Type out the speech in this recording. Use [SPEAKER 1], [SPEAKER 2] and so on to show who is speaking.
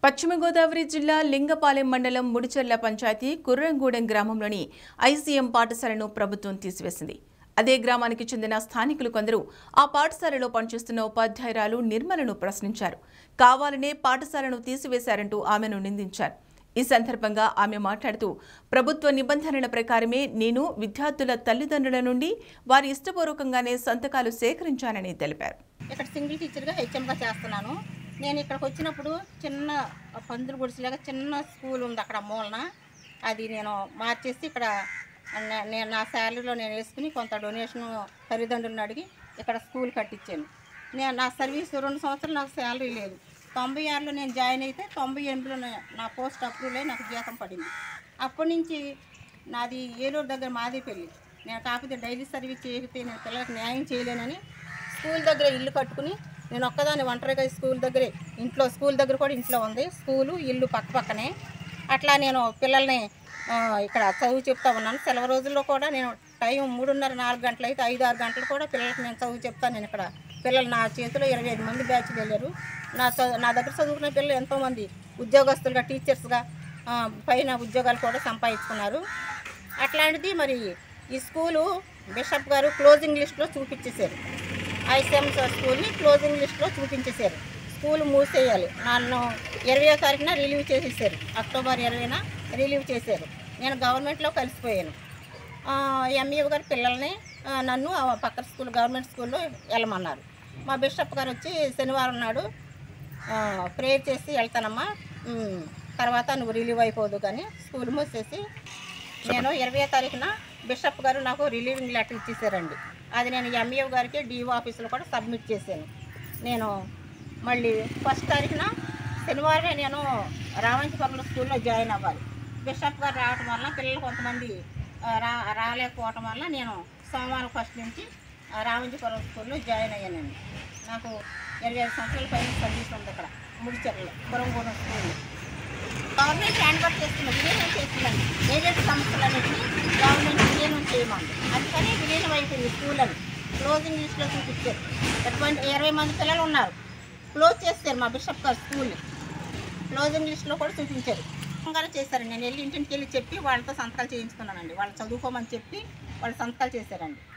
[SPEAKER 1] పశ్చిమ గోదావరి జిల్లా లింగపాలెం మండలం ముడిచెర్ల పంచాయతీ కుర్రంగూడెం గ్రామంలోని ఐసీఎం పాఠశాలను ప్రభుత్వం తీసివేసింది అదే గ్రామానికి చెందిన స్థానికులు కొందరు ఆ పాఠశాలలో పనిచేస్తున్న ఉపాధ్యాయురాలు నిర్మలను ప్రశ్నించారు కావాలనే పాఠశాలను తీసివేశారంటూ ఆమెను నిందించారు ఈ సందర్భంగా ఆమె మాట్లాడుతూ ప్రభుత్వ నిబంధనల ప్రకారమే నేను విద్యార్థుల తల్లిదండ్రుల నుండి వారి ఇష్టపూర్వకంగానే సంతకాలు సేకరించానని తెలిపారు
[SPEAKER 2] ఇక్కడ సింగిల్ టీచర్గా హెచ్ఎంగా చేస్తున్నాను నేను ఇక్కడికి వచ్చినప్పుడు చిన్న పందులు గుడిసెలాగా చిన్న స్కూల్ ఉంది అక్కడ మూలన అది నేను మార్చేసి ఇక్కడ నే- నేను నా శాలరీలో నేను వేసుకుని కొంత డొనేషన్ తల్లిదండ్రులను అడిగి ఇక్కడ స్కూల్ కట్టించాను నేను నా సర్వీస్ రెండు సంవత్సరాలు నాకు శాలరీ లేదు తొంభై ఆరులో నేను జాయిన్ అయితే తొంభై ఎనిమిదిలో నా- నా పోస్ట్ అప్రూవల్ అయి నాకు జీతం పడింది అప్పటి నుంచి నాది ఏలూరు దగ్గర మాదిరిపల్లి నేను కాకపోతే డైలీ సర్వీస్ చేయకపోతే నేను పిల్లలకు న్యాయం చేయలేనని స్కూల్ దగ్గర ఇల్లు కట్టుకుని నేను ఒక్కదాన్ని ఒంటరిగా స్కూల్ దగ్గరే ఇంట్లో స్కూల్ దగ్గర కూడా ఇంట్లో ఉంది స్కూలు ఇల్లు పక్క పక్కనే అట్లా నేను పిల్లల్ని ఆ, ఇక్కడ చదువు చెప్తా ఉన్నాను సెలవు రోజుల్లో కూడా నేను టైం మూడున్నర నాలుగు గంటలు అయితే ఐదు ఆరు గంటలు కూడా పిల్లలకి నేను చదువు చెప్తాను నేను ఇక్కడ పిల్లలు నా చేతిలో ఇరవై ఐదు మంది బ్యాచ్లు వెళ్ళారు నా చదువు నా దగ్గర చదువుకునే పిల్లలు ఎంతోమంది ఉద్యోగస్తులుగా టీచర్స్గా ఆ, పైన ఉద్యోగాలు కూడా సంపాదించుకున్నారు అట్లాంటిది మరి ఈ స్కూలు బిషప్ గారు క్లోజింగ్ లిస్ట్లో చూపించేశారు ఐసీఎంస్ స్కూల్ని క్లోజింగ్ లిస్ట్లో చూపించేశారు స్కూల్ మూసేయాలి నన్ను ఇరవయో తారీఖున రిలీవ్ చేసేసారు అక్టోబర్ ఇరవైన రిలీవ్ చేశారు నేను గవర్నమెంట్లో కలిసిపోయాను ఎంఈఓ గారు పిల్లల్ని ఆ, నన్ను ఆ పక్కన స్కూల్ గవర్నమెంట్ స్కూల్లో వెళ్ళమన్నారు మా బిషప్ గారు వచ్చి శనివారం నాడు ప్రేయర్ చేసి వెళ్తానమ్మా ఉమ్, తర్వాత నువ్వు రిలీవ్ అయిపోదు కానీ స్కూల్ మూసేసి నేను ఇరవై తారీఖున బిషప్ గారు నాకు రిలీవింగ్ లెటర్ ఇచ్చేసారండి అది నేను ఎంఈఓ గారికి డిఓ ఆఫీసులో కూడా సబ్మిట్ చేశాను నేను మళ్ళీ ఫస్ట్ తారీఖున శనివారం నేను రామంచపురంలో స్కూల్లో జాయిన్ అవ్వాలి బిషప్ గారు రావటం వల్ల పిల్లలు కొంతమంది ఆ, రా రాలేకపోవటం వల్ల నేను సోమవారం ఫస్ట్ నుంచి ఆ, రామంచపురం స్కూల్లో జాయిన్ అయ్యానండి నాకు ఇరవై ఐదు సంవత్సరాల పైన సర్వీస్ ఉంది ఇక్కడ ముడిచెర్లలో పురంగూడెం స్కూల్లో గవర్నమెంట్ హ్యాండ్ వర్క్ చేస్తుంది విలీనం చేస్తుందండి ఏజెంట్ సంస్థలన్నింటినీ గవర్నమెంట్ విలీనం చేయమంది అందుకని విలీనం అయిపోయింది స్కూల్ అని క్లోజింగ్ లిస్ట్లో చూపించారు ఎటువంటి ఇరవై మంది పిల్లలు ఉన్నారు క్లోజ్ చేస్తారు మా బిషప్ గారు స్కూల్ని క్లోజింగ్ లిస్ట్లో కూడా చూపించారు గారు చేశారు నేను వెళ్ళి ఇంటింటికి వెళ్ళి చెప్పి వాళ్ళతో సంతకాలు చేయించుకున్నానండి వాళ్ళు చదువుకోమని చెప్పి వాళ్ళు సంతకాలు చేశారండి